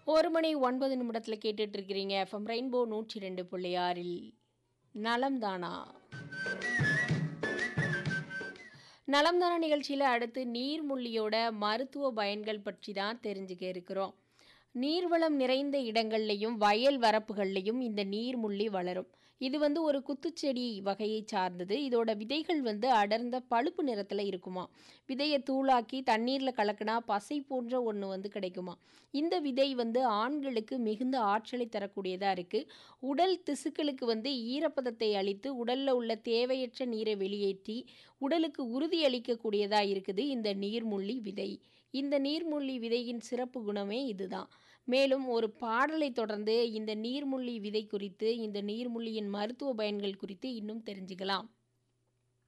ஒரு மணி ஒன்பது நிமிடத்தில் கேட்டுட்டு இருக்கிறீங்க எஃப்எம் ரெயின்போ நூற்றி ரெண்டு புள்ளி ஆறில் நலம்தானா நலம்தானா நிகழ்ச்சியில் அடுத்து நீர்மூழ்கியோட மருத்துவ பயன்கள் பற்றி தான் தெரிஞ்சுக்க இருக்கிறோம் நீர்வளம் நிறைந்த இடங்கள்லையும் வயல் வரப்புகள்லையும் இந்த நீர்முள்ளி வளரும் இது வந்து ஒரு குத்துச்செடி வகையை சார்ந்தது இதோட விதைகள் வந்து அடர்ந்த பழுப்பு நிறத்தில் இருக்குமா விதையை தூளாக்கி தண்ணீரில் கலக்கினா பசை போன்ற ஒன்று வந்து கிடைக்குமா இந்த விதை வந்து ஆண்களுக்கு மிகுந்த ஆற்றலை தரக்கூடியதாக இருக்குது உடல் திசுக்களுக்கு வந்து ஈரப்பதத்தை அளித்து உடலில் உள்ள தேவையற்ற நீரை வெளியேற்றி உடலுக்கு உறுதி அளிக்கக்கூடியதாக இருக்குது இந்த நீர்முள்ளி விதை இந்த நீர்முள்ளி விதையின் சிறப்பு குணமே இதுதான் மேலும் ஒரு பாடலை தொடர்ந்து இந்த நீர்முள்ளி விதை குறித்து இந்த நீர்முள்ளியின் மருத்துவ பயன்கள் குறித்து இன்னும் தெரிஞ்சுக்கலாம்